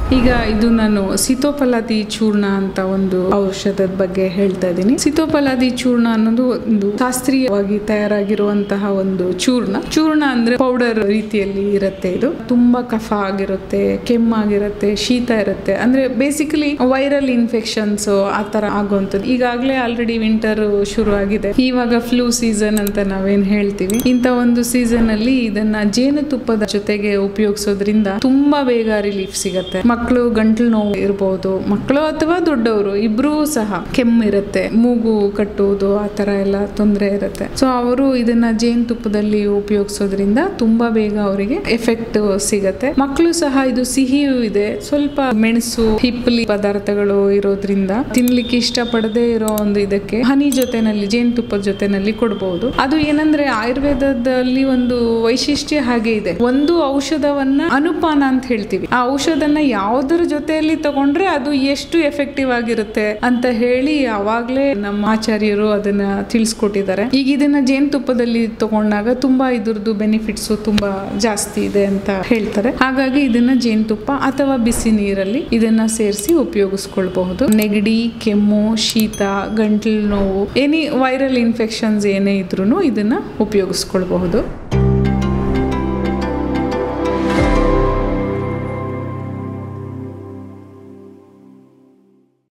ಈಗ ಇದು ನಾನು ಸಿತೋಪಲಾದಿ ಚೂರ್ಣ ಅಂತ ಒಂದು ಔಷಧದ ಬಗ್ಗೆ ಹೇಳ್ತಾ ಇದ್ದೀನಿ ಸಿತೋಪಲಾದಿ ಚೂರ್ಣ ಅನ್ನೋದು ಒಂದು ಶಾಸ್ತ್ರೀಯವಾಗಿ ತಯಾರಾಗಿರುವಂತಹ ಒಂದು ಚೂರ್ಣ ಚೂರ್ಣ ಅಂದ್ರೆ ಪೌಡರ್ ರೀತಿಯಲ್ಲಿ ಇರುತ್ತೆ ಇದು ತುಂಬಾ ಕಫ ಆಗಿರುತ್ತೆ ಕೆಮ್ಮಾಗಿರುತ್ತೆ ಶೀತ ಇರುತ್ತೆ ಅಂದ್ರೆ ಬೇಸಿಕಲಿ ವೈರಲ್ ಇನ್ಫೆಕ್ಷನ್ಸ್ ಆ ತರ ಆಗುವಂಥದ್ದು ಈಗಾಗಲೇ ಆಲ್ರೆಡಿ ವಿಂಟರ್ ಶುರು ಆಗಿದೆ ಇವಾಗ ಫ್ಲೂ ಸೀಸನ್ ಅಂತ ನಾವೇನ್ ಹೇಳ್ತೀವಿ ಇಂಥ ಒಂದು ಸೀಸನ್ ಅಲ್ಲಿ ಇದನ್ನ ಜೇನುತುಪ್ಪದ ಜೊತೆಗೆ ಉಪಯೋಗಿಸೋದ್ರಿಂದ ತುಂಬಾ ಬೇಗ ರಿಲೀಫ್ ಸಿಗತ್ತೆ ಮಕ್ಕಳು ಗಂಟ್ಲು ನೋವು ಇರಬಹುದು ಮಕ್ಕಳು ಅಥವಾ ದೊಡ್ಡವರು ಇಬ್ರು ಸಹ ಕೆಮ್ಮು ಇರುತ್ತೆ ಮೂಗು ಕಟ್ಟುವುದು ಆ ತರ ಎಲ್ಲ ತೊಂದರೆ ಇರುತ್ತೆ ಸೊ ಅವರು ಇದನ್ನ ಜೇನುತುಪ್ಪದಲ್ಲಿ ಉಪಯೋಗಿಸೋದ್ರಿಂದ ತುಂಬಾ ಬೇಗ ಅವರಿಗೆ ಎಫೆಕ್ಟ್ ಸಿಗತ್ತೆ ಮಕ್ಕಳು ಸಹ ಇದು ಸಿಹಿಯೂ ಇದೆ ಸ್ವಲ್ಪ ಮೆಣಸು ಹಿಪ್ಪಲಿ ಪದಾರ್ಥಗಳು ಇರೋದ್ರಿಂದ ತಿನ್ಲಿಕ್ಕೆ ಇಷ್ಟಪಡದೇ ಇರೋ ಒಂದು ಇದಕ್ಕೆ ಹನಿ ಜೊತೆನಲ್ಲಿ ಜೇನುತುಪ್ಪದ ಜೊತೆನಲ್ಲಿ ಕೊಡಬಹುದು ಅದು ಏನಂದ್ರೆ ಆಯುರ್ವೇದದಲ್ಲಿ ಒಂದು ವೈಶಿಷ್ಟ್ಯ ಹಾಗೆ ಇದೆ ಒಂದು ಔಷಧವನ್ನ ಅನುಪಾನ ಅಂತ ಹೇಳ್ತೀವಿ ಆ ಔಷಧನ ಯಾವುದರ ಜೊತೆಯಲ್ಲಿ ತಗೊಂಡ್ರೆ ಅದು ಎಷ್ಟು ಎಫೆಕ್ಟಿವ್ ಆಗಿರುತ್ತೆ ಅಂತ ಹೇಳಿ ಅವಾಗ್ಲೇ ನಮ್ಮ ಆಚಾರ್ಯರು ಅದನ್ನ ತಿಳಿಸ್ಕೊಟ್ಟಿದ್ದಾರೆ ಈಗ ಇದನ್ನ ಜೇನುತುಪ್ಪದಲ್ಲಿ ತಗೊಂಡಾಗ ತುಂಬಾ ಇದ್ರದ್ದು ಬೆನಿಫಿಟ್ಸ್ ತುಂಬಾ ಜಾಸ್ತಿ ಇದೆ ಅಂತ ಹೇಳ್ತಾರೆ ಹಾಗಾಗಿ ಇದನ್ನ ಜೇನುತುಪ್ಪ ಅಥವಾ ಬಿಸಿ ನೀರಲ್ಲಿ ಇದನ್ನ ಸೇರಿಸಿ ಉಪಯೋಗಿಸ್ಕೊಳ್ಬಹುದು ನೆಗಡಿ ಕೆಮ್ಮು ಶೀತ ಗಂಟ್ಲು ನೋವು ಎನಿ ವೈರಲ್ ಇನ್ಫೆಕ್ಷನ್ಸ್ ಏನೇ ಇದ್ರೂ ಇದನ್ನ ಉಪಯೋಗಿಸ್ಕೊಳ್ಬಹುದು